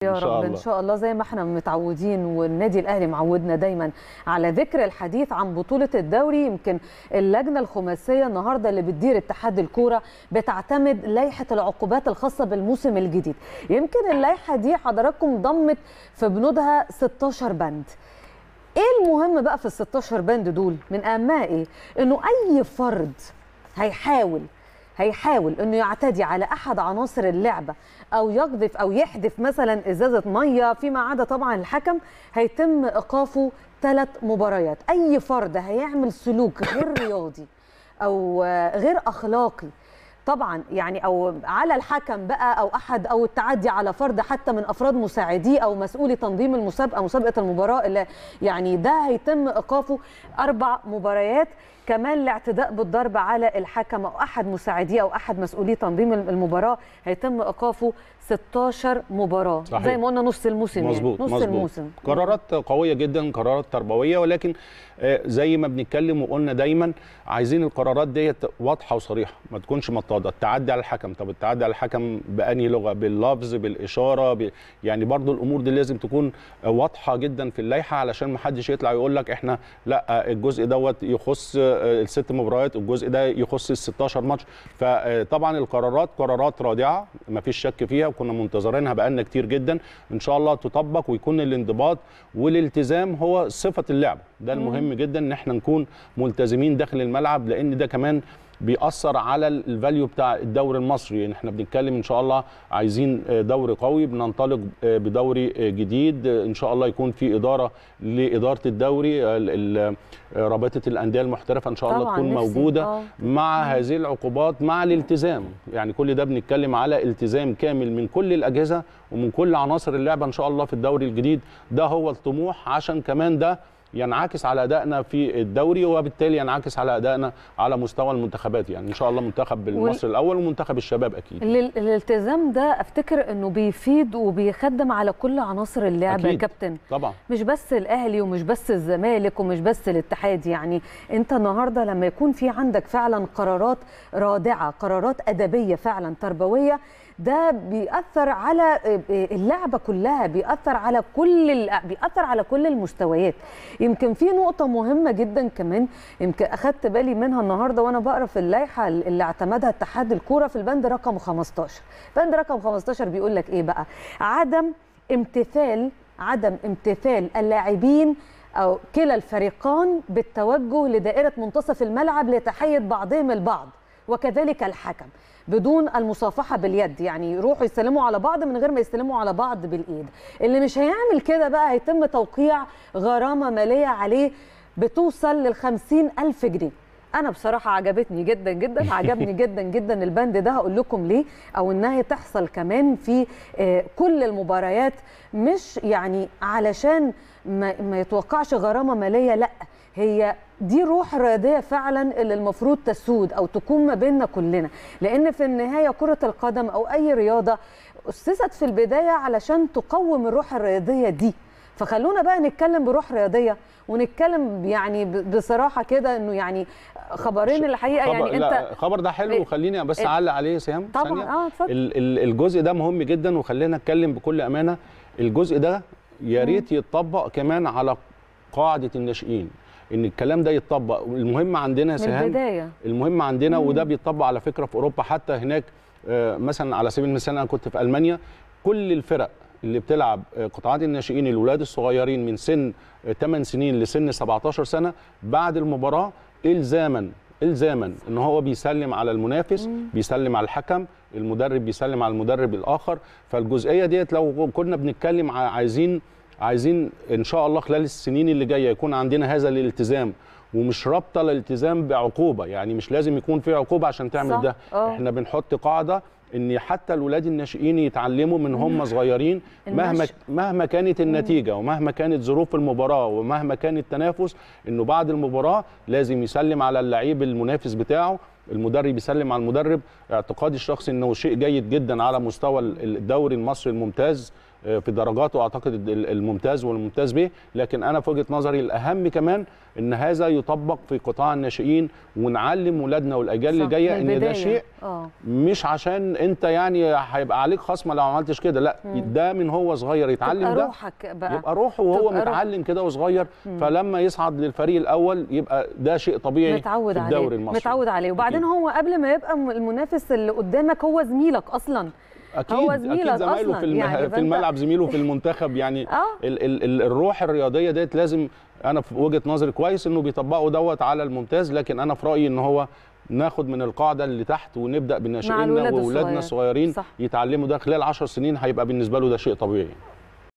يا إن شاء رب ان الله. شاء الله زي ما احنا متعودين والنادي الاهلي معودنا دايما على ذكر الحديث عن بطوله الدوري يمكن اللجنه الخماسيه النهارده اللي بتدير اتحاد الكوره بتعتمد لائحه العقوبات الخاصه بالموسم الجديد يمكن اللائحه دي حضراتكم ضمت في بنودها 16 بند ايه المهم بقى في ال 16 بند دول من اهمها ايه انه اي فرد هيحاول هيحاول انه يعتدي على احد عناصر اللعبه او يقذف او يحدف مثلا ازازه ميه فيما عدا طبعا الحكم هيتم ايقافه ثلاث مباريات اي فرد هيعمل سلوك غير رياضي او آه، غير اخلاقي طبعا يعني او على الحكم بقى او احد او التعدي على فرد حتى من افراد مساعديه او مسؤولي تنظيم المسابقه مسابقه المباراه اللي يعني ده هيتم ايقافه اربع مباريات كمان الاعتداء بالضرب على الحكم او احد مساعديه او احد مسؤولي تنظيم المباراه هيتم ايقافه 16 مباراه صحيح. زي ما قلنا نص الموسم مظبوط يعني. نص مظبوط الموسم قرارات قويه جدا قرارات تربويه ولكن آه، زي ما بنتكلم وقلنا دايما عايزين القرارات ديت واضحه وصريحه ما تكونش مطاطه التعدي على الحكم طب التعدي على الحكم باني لغه باللفظ بالاشاره ب... يعني برضو الامور دي لازم تكون آه، واضحه جدا في اللائحه علشان ما حدش يطلع يقول لك احنا لا آه، الجزء دوت يخص آه، الست مباريات الجزء ده يخص ال 16 ماتش فطبعا القرارات قرارات رادعه ما فيش شك فيها وكنا منتظرينها بقالنا كتير جدا ان شاء الله تطبق ويكون الانضباط والالتزام هو صفه اللعبه ده المهم جدا ان احنا نكون ملتزمين داخل الملعب لان ده كمان بيأثر على الفاليو بتاع الدوري المصري يعني احنا بنتكلم ان شاء الله عايزين آه، دوري قوي بننطلق آه، بدوري آه، جديد آه، ان شاء الله يكون في اداره لاداره الدوري آه، ال- ال- آه، رابطه الانديه المحترفه ان شاء الله طبعاً تكون نفسي. موجوده آه. مع هذه العقوبات مع الالتزام يعني كل ده بنتكلم على التزام كامل من كل الاجهزه ومن كل عناصر اللعبه ان شاء الله في الدوري الجديد ده هو الطموح عشان كمان ده ينعكس على ادائنا في الدوري وبالتالي ينعكس على ادائنا على مستوى المنتخبات يعني ان شاء الله منتخب المصري الاول ومنتخب الشباب اكيد ال- الالتزام ده افتكر انه بيفيد وبيخدم على كل عناصر اللعبه يا أكيد. كابتن طبعا مش بس الاهلي ومش بس الزمالك ومش بس الاتحاد يعني انت النهارده لما يكون في عندك فعلا قرارات رادعه قرارات ادبيه فعلا تربويه ده بيأثر على اللعبه كلها بيأثر على كل ال- بيأثر على كل المستويات يمكن في نقطه مهمه جدا كمان يمكن اخدت بالي منها النهارده وانا بقرا في اللائحه اللي اعتمدها اتحاد الكوره في البند رقم 15 بند رقم 15 بيقول لك ايه بقى عدم امتثال عدم امتثال اللاعبين او كلا الفريقان بالتوجه لدائره منتصف الملعب لتحية بعضهم البعض وكذلك الحكم بدون المصافحه باليد يعني يروحوا يسلموا على بعض من غير ما يستلموا على بعض بالايد اللي مش هيعمل كده بقى هيتم توقيع غرامه ماليه عليه بتوصل لل ألف جنيه انا بصراحه عجبتني جدا جدا عجبني جدا جدا البند ده هقول لكم ليه او انها تحصل كمان في آه، كل المباريات مش يعني علشان ما, ما يتوقعش غرامه ماليه لا هي دي روح رياضيه فعلا اللي المفروض تسود او تكون ما بيننا كلنا لان في النهايه كره القدم او اي رياضه اسست في البدايه علشان تقوم الروح الرياضيه دي فخلونا بقى نتكلم بروح رياضيه ونتكلم يعني ب- بصراحه كده انه يعني خبرين الحقيقه خبر يعني انت لا خبر ده حلو إيه؟ وخليني بس إيه؟ اعلق عليه يا سهام طبعاً، ثانية. آه، اتفضل. ال- ال- الجزء ده مهم جدا وخلينا نتكلم بكل امانه الجزء ده يا ريت يتطبق كمان على قاعده الناشئين ان الكلام ده يتطبق المهم عندنا يا من سهام البدايه المهم عندنا وده بيتطبق على فكره في اوروبا حتى هناك آه، مثلا على سبيل المثال انا كنت في المانيا كل الفرق اللي بتلعب آه، قطاعات الناشئين الولاد الصغيرين من سن آه، 8 سنين لسن 17 سنه بعد المباراه الزاما الزاما ان هو بيسلم على المنافس بيسلم على الحكم المدرب بيسلم على المدرب الاخر فالجزئيه ديت لو كنا بنتكلم ع- عايزين عايزين ان شاء الله خلال السنين اللي جايه يكون عندنا هذا الالتزام ومش رابطه الالتزام بعقوبه يعني مش لازم يكون في عقوبه عشان تعمل صح، ده آه. احنا بنحط قاعده ان حتى الولاد الناشئين يتعلموا من هم صغيرين مهما النشء. مهما كانت النتيجه ومهما كانت ظروف المباراه ومهما كان التنافس انه بعد المباراه لازم يسلم على اللعيب المنافس بتاعه المدرب يسلم على المدرب اعتقادي الشخصي انه شيء جيد جدا على مستوى الدوري المصري الممتاز آه، في درجاته اعتقد ال- الممتاز والممتاز به لكن انا في وجهه نظري الاهم كمان ان هذا يطبق في قطاع الناشئين ونعلم ولادنا والاجيال اللي صح، جايه من ان ده البداية. شيء اه مش عشان انت يعني هيبقى عليك خصم لو عملتش كده لا ده من هو صغير يتعلم تبقى ده روحك بقى يبقى روحه وهو تبقى روح. متعلم كده وصغير فلما يصعد للفريق الاول يبقى ده شيء طبيعي متعود في عليه الدوري المصري متعود عليه وبعدين أكيد. هو قبل ما يبقى م- المنافس اللي قدامك هو زميلك اصلا اكيد هو زميلك اكيد زمايله أصلاً. في, الم... يعني في فأنت- الملعب زميله في المنتخب يعني اه ال ال ال الروح الرياضيه ديت لازم انا في وجهه نظري كويس انه بيطبقوا دوت على الممتاز لكن انا في رايي ان هو ناخد من القاعده اللي تحت ونبدا مع بناشئيننا الولاد واولادنا الصغير. الصغيرين صح. يتعلموا ده خلال 10 سنين هيبقى بالنسبه له ده شيء طبيعي